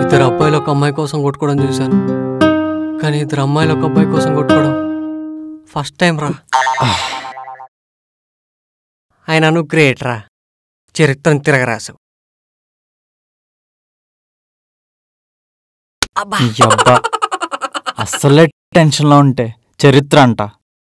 ఇద్దరు అబ్బాయిలు ఒక అమ్మాయి కోసం కొట్టుకోవడం చూశాను కానీ ఇద్దరు అమ్మాయిలు ఒక అబ్బాయి కోసం కొట్టుకోవడం ఫస్ట్ టైం రా ఆయన నువ్వు గ్రేట్ రా చరిత్రను తిరగరాసావు అబ్బా ఈ అబ్బా అస్సలే టెన్షన్లో ఉంటే చరిత్ర అంట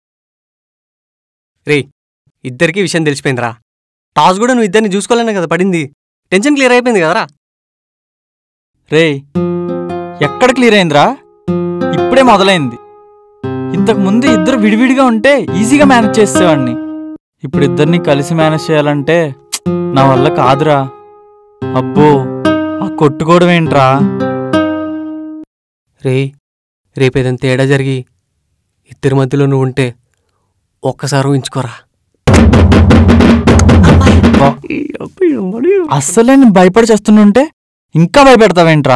రే ఇద్దరికి విషయం తెలిసిపోయిందిరా టాస్ కూడా నువ్వు ఇద్దరిని చూసుకోలేనే కదా పడింది టెన్షన్ క్లియర్ అయిపోయింది కదరా రే ఎక్కడ క్లియర్ అయిందిరా ఇప్పుడే మొదలైంది ఇంతకు ముందు ఇద్దరు విడివిడిగా ఉంటే ఈజీగా మేనేజ్ చేసేవాడిని ఇప్పుడు ఇద్దరిని కలిసి మేనేజ్ చేయాలంటే ప్చ్, నా వల్ల కాదురా అబ్బో ఆ కొట్టుకోవడం ఏంట్రా రే రేపు ఏదైనా తేడా జరిగి ఇద్దరి మధ్యలో నువ్వు ఉంటే ఒక్కసారి ఊహించుకోరా అబ్బా, అస్సలే నేను భయపడి చేస్తుంటే ఇంకా భయపెడతావేంట్రా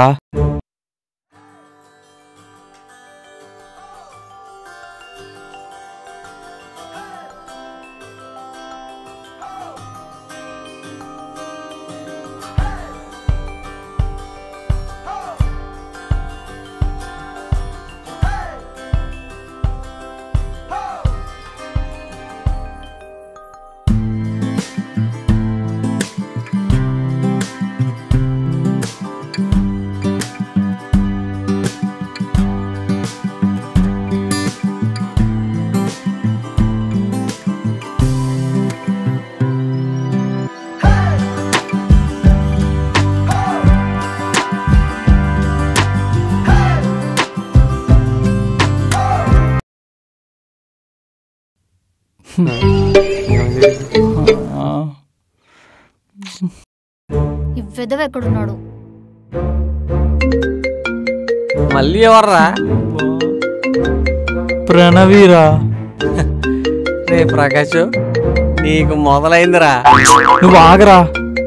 ఆ, ఈ వెదవ ఎక్కడున్నాడు మళ్ళీ ఎవర్రా ప్రణవీరా రే ప్రకాష్ నీకు మొదలైందిరా నువ్వు ఆగరా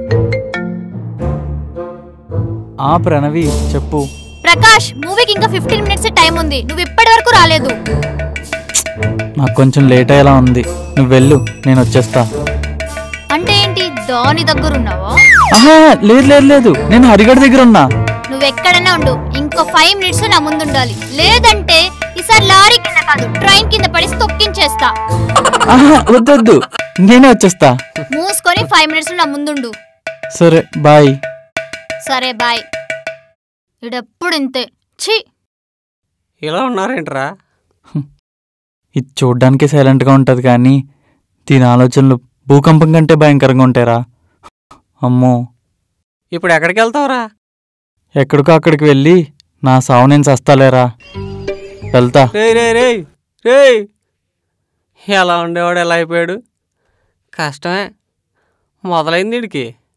ఆ ప్రణవి చెప్పు ప్రకాష్ మూవీకి ఇంకా ఫిఫ్టీన్ మినిట్స్ టైం ఉంది నువ్వు ఇప్పటి వరకు రాలేదు నాకు కొంచెం లేట్ అయ్యేలా ఉంది నువ్వు వెళ్ళు నేను వచ్చేస్తా అంటే ఏంటి దాని దగ్గర ఉన్నావా ఆహా లేదు లేదు లేదు నేను హరిగడ్ దగ్గర ఉన్నా నువ్వు ఎక్కడైనా ఉండు ఇంకో ఫైవ్ మినిట్స్ నా ముందు ఉండాలి లేదంటే ఈసారి లారీ కింద కాదు ట్రైన్ కింద పడి తొక్కించేస్తా ఆహా వద్దొద్దు నేనే వచ్చేస్తా మూసుకొని ఫైవ్ మినిట్స్ నా ముందుండు సరే బాయ్ సరే బాయ్ ఇడెప్పుడు ఇంతే ఛీ ఇలా ఉన్నారేంట్రా ఇది చూడ్డానికి సైలెంట్గా ఉంటుంది కానీ దీని ఆలోచనలు భూకంపం కంటే భయంకరంగా ఉంటాయిరా అమ్మో ఇప్పుడు ఎక్కడికి వెళ్తావురా ఎక్కడికో అక్కడికి వెళ్ళి నా సావు నేను చస్తాలేరా వెళ్తా రే రే రే రే ఎలా ఉండేవాడు ఎలా అయిపోయాడు కష్టమే మొదలైంది వీడికి